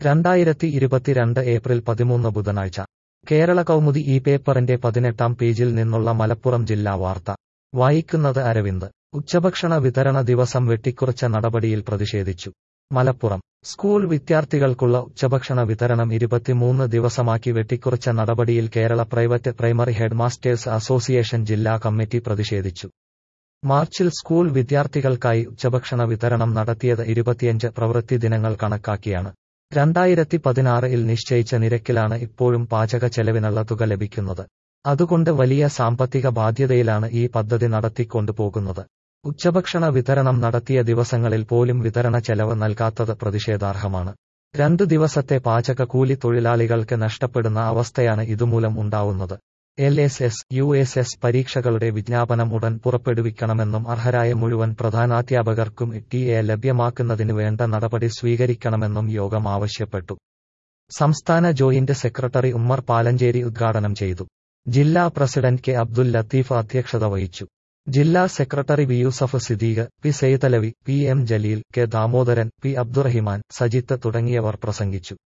രണ്ടായിരത്തി ഇരുപത്തിരണ്ട് ഏപ്രിൽ പതിമൂന്ന് ബുധനാഴ്ച കേരള കൗമുദി ഈ പേപ്പറിന്റെ പതിനെട്ടാം പേജിൽ നിന്നുള്ള മലപ്പുറം ജില്ലാ വാർത്ത വായിക്കുന്നത് അരവിന്ദ് ഉച്ചഭക്ഷണ വിതരണ ദിവസം വെട്ടിക്കുറച്ച നടപടിയിൽ പ്രതിഷേധിച്ചു മലപ്പുറം സ്കൂൾ വിദ്യാർത്ഥികൾക്കുള്ള ഉച്ചഭക്ഷണ വിതരണം ഇരുപത്തിമൂന്ന് ദിവസമാക്കി വെട്ടിക്കുറച്ച നടപടിയിൽ Kerala private primary headmasters association ജില്ലാ കമ്മിറ്റി പ്രതിഷേധിച്ചു മാർച്ചിൽ സ്കൂൾ വിദ്യാർത്ഥികൾക്കായി ഉച്ചഭക്ഷണ വിതരണം നടത്തിയത് ഇരുപത്തിയഞ്ച് പ്രവൃത്തി ദിനങ്ങൾ കണക്കാക്കിയാണ് രണ്ടായിരത്തി പതിനാറിൽ നിശ്ചയിച്ച നിരക്കിലാണ് ഇപ്പോഴും പാചക ചെലവിനുള്ള തുക ലഭിക്കുന്നത് അതുകൊണ്ട് വലിയ സാമ്പത്തിക ബാധ്യതയിലാണ് ഈ പദ്ധതി നടത്തിക്കൊണ്ടുപോകുന്നത് ഉച്ചഭക്ഷണ വിതരണം നടത്തിയ ദിവസങ്ങളിൽ പോലും വിതരണ ചെലവ് നൽകാത്തത് പ്രതിഷേധാർഹമാണ് രണ്ടു ദിവസത്തെ പാചക കൂലി തൊഴിലാളികൾക്ക് നഷ്ടപ്പെടുന്ന അവസ്ഥയാണ് ഇതുമൂലം ഉണ്ടാവുന്നത് L S S U S S പരീക്ഷകളുടെ വിജ്ഞാപനം ഉടൻ പുറപ്പെടുവിക്കണമെന്നും അർഹരായ മുഴുവൻ പ്രധാനാധ്യാപകർക്കും ടി എ ലഭ്യമാക്കുന്നതിന് വേണ്ട നടപടി സ്വീകരിക്കണമെന്നും യോഗം ആവശ്യപ്പെട്ടു സംസ്ഥാന ജോയിന്റ് സെക്രട്ടറി ഉമ്മർ പാലഞ്ചേരി ഉദ്ഘാടനം ചെയ്തു ജില്ലാ പ്രസിഡന്റ് കെ അബ്ദുൽ ലത്തീഫ് അധ്യക്ഷത വഹിച്ചു ജില്ലാ secretary V Yusuf Siddique P Saithalavi P M Jaleel K Damodaran P Abdurahiman Sajith തുടങ്ങിയവർ പ്രസംഗിച്ചു